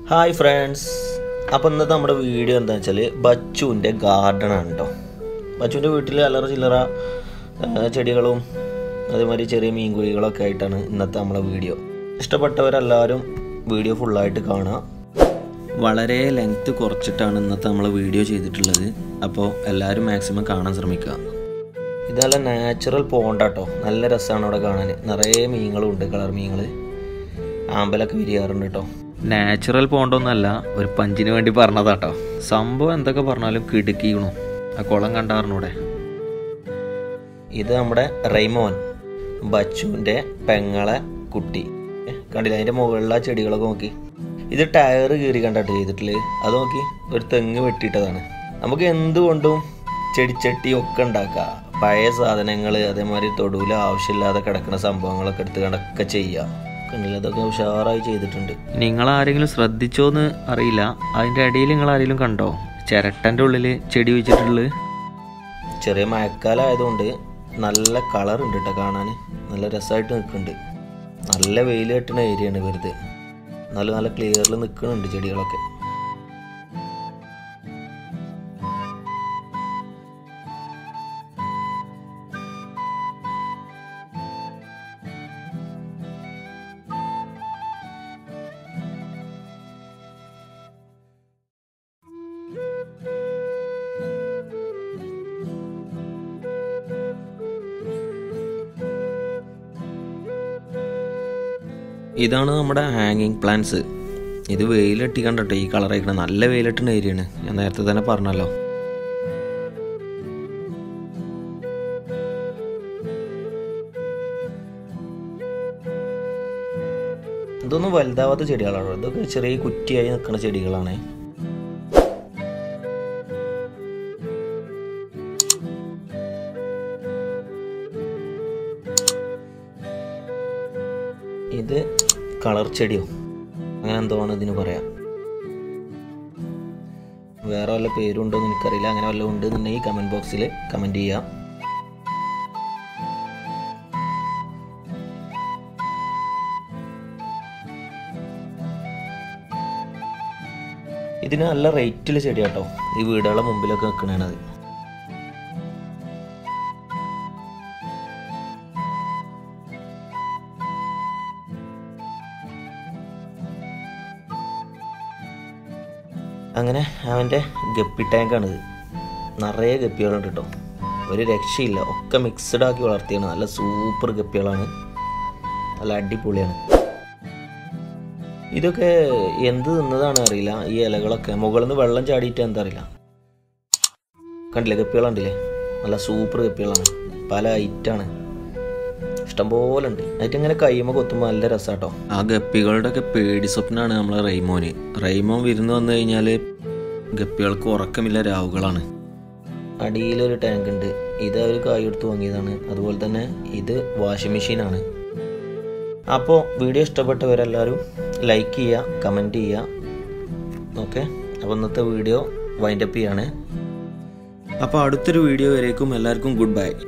hi friends അപ്പോൾ ഇന്നത്തെ നമ്മുടെ വീഡിയോ എന്താ വെച്ചാൽ ബച്ചുവിൻ്റെ ഗാർഡനാണ് കേട്ടോ ബച്ചുവിൻ്റെ വീട്ടിൽ അല്ലറ ചില്ലറ ആ, ചെടികളും അതേമാതിരി ചെറിയ മീൻകുഴികളൊക്കെ ആയിട്ടാണ് ഇന്നത്തെ നമ്മളെ വീഡിയോ ഇഷ്ടപ്പെട്ടവരെല്ലാവരും വീഡിയോ ഫുള്ളായിട്ട് കാണുക വളരെ ലെങ്ത്ത് കുറച്ചിട്ടാണ് ഇന്നത്തെ നമ്മൾ വീഡിയോ ചെയ്തിട്ടുള്ളത് അപ്പോൾ എല്ലാവരും മാക്സിമം കാണാൻ ശ്രമിക്കുക ഇത് നല്ല നാച്ചുറൽ പോണ്ടാട്ടോ നല്ല രസമാണ് അവിടെ കാണാൻ നിറയെ മീനുകളും ഉണ്ട് കളർ മീനുകൾ ആമ്പലൊക്കെ വിരിയാറുണ്ട് കേട്ടോ നാച്ചുറൽ പോണ്ടൊന്നല്ല ഒരു പഞ്ചിന് വേണ്ടി പറഞ്ഞതാട്ടോ സംഭവം എന്തൊക്കെ പറഞ്ഞാലും കിടുക്കിക്കണു ആ കുളം കണ്ടാറിനൂടെ ഇത് നമ്മുടെ റൈമോൻ ബച്ചുവിൻ്റെ പെങ്ങളെ കുട്ടി ഏ, കണ്ടില്ല അതിൻ്റെ മുകളിലെ ആ ചെടികളൊക്കെ നോക്കി ഇത് ടയർ കീറി കണ്ടാട്ടോ ചെയ്തിട്ടില്ലേ അത് നോക്കി ഒരു തെങ്ങ് വെട്ടിയിട്ടതാണ് നമുക്ക് എന്തുകൊണ്ടും ചെടിച്ചട്ടി ഒക്കെ ഉണ്ടാക്കാം പഴയ സാധനങ്ങൾ അതേമാതിരി തൊടുവിൽ ആവശ്യമില്ലാതെ കിടക്കുന്ന സംഭവങ്ങളൊക്കെ എടുത്ത് കണക്കെ ചെയ്യാം കണ്ടില്ല അതൊക്കെ ഉഷാറായി ചെയ്തിട്ടുണ്ട് നിങ്ങൾ ആരെങ്കിലും ശ്രദ്ധിച്ചോന്ന് അറിയില്ല അതിൻ്റെ ഇടയിൽ നിങ്ങൾ ആരെങ്കിലും കണ്ടോ ചിരട്ടൻ്റെ ഉള്ളിൽ ചെടി വെച്ചിട്ടുള്ളത് ചെറിയ മഴക്കാലമായതുകൊണ്ട് നല്ല കളർ ഉണ്ട് കേട്ടോ കാണാൻ നല്ല രസമായിട്ട് നിൽക്കുന്നുണ്ട് നല്ല വെയിൽ കെട്ടുന്ന ഏരിയയാണ് വെറുതെ നല്ല നല്ല ക്ലിയറിൽ നിൽക്കുന്നുണ്ട് ചെടികളൊക്കെ ഇതാണ് നമ്മുടെ ഹാങ്ങിങ് പ്ലാന്റ്സ് ഇത് വെയിലട്ടി കണ്ടോ ഈ കളർ അയക്കണം നല്ല വെയിലട്ടുന്ന ഏരിയയാണ് ഞാൻ നേരത്തെ തന്നെ പറഞ്ഞല്ലോ ഇതൊന്നും വലുതാവാത്ത ചെടികളാണ് ഇതൊക്കെ ചെറിയ കുറ്റിയായി നിൽക്കുന്ന ചെടികളാണ് ഇത് കളർ ചെടിയോ അങ്ങനെ എന്തോ ആണ് ഇതിന് പറയാം വേറെ വല്ല പേരുണ്ടോ എന്ന് എനിക്കറിയില്ല അങ്ങനെ വല്ലതും ഉണ്ട് എന്നുണ്ടെങ്കിൽ കമൻറ്റ് ബോക്സിൽ കമൻറ്റ് ചെയ്യാം ഇതിന് നല്ല റേറ്റിൽ ചെടിയാട്ടോ ഈ വീടുകളുടെ മുമ്പിലൊക്കെ നിൽക്കണത് അങ്ങനെ അവൻ്റെ ഗപ്പി ടാങ്കാണിത് നിറയെ ഗപ്പികളുണ്ട് കേട്ടോ ഒരു രക്ഷയില്ല ഒക്കെ മിക്സഡ് ആക്കി വളർത്തിയാണ് നല്ല സൂപ്പർ ഗപ്പികളാണ് നല്ല അടിപൊളിയാണ് ഇതൊക്കെ എന്ത് തിന്നതാണ് അറിയില്ല ഈ ഇലകളൊക്കെ മുകളിൽ നിന്ന് വെള്ളം ചാടിയിട്ട് എന്താ അറിയില്ല കണ്ടില്ലേ ഗപ്പികളുണ്ടില്ലേ നല്ല സൂപ്പർ ഗപ്പികളാണ് പല ഐറ്റാണ് ഇഷ്ടംപോലെ ഉണ്ട് അതിട്ട് ഇങ്ങനെ കൈമ കൊത്തുമ്പോൾ നല്ല രസാട്ടോ ആ ഗപ്പികളുടെ ഒക്കെ പേടി സ്വപ്നമാണ് നമ്മളെ റൈമോന് റൈമോൻ വിരുന്ന് വന്നു കഴിഞ്ഞാൽ ഗപ്പികൾക്ക് ഉറക്കമില്ല രാവുകളാണ് അടിയിലൊരു ടാങ്ക് ഉണ്ട് ഇത് അവർ കായ് എടുത്ത് വാങ്ങിയതാണ് അതുപോലെ തന്നെ ഇത് വാഷിംഗ് മെഷീനാണ് അപ്പോൾ വീഡിയോ ഇഷ്ടപ്പെട്ടവരെല്ലാവരും ലൈക്ക് ചെയ്യുക കമൻറ്റ് ചെയ്യുക ഓക്കെ അപ്പോൾ ഇന്നത്തെ വീഡിയോ വൈൻഡപ്പ് ചെയ്യാണ് അപ്പോൾ അടുത്തൊരു വീഡിയോ വരേക്കും എല്ലാവർക്കും ഗുഡ് ബൈ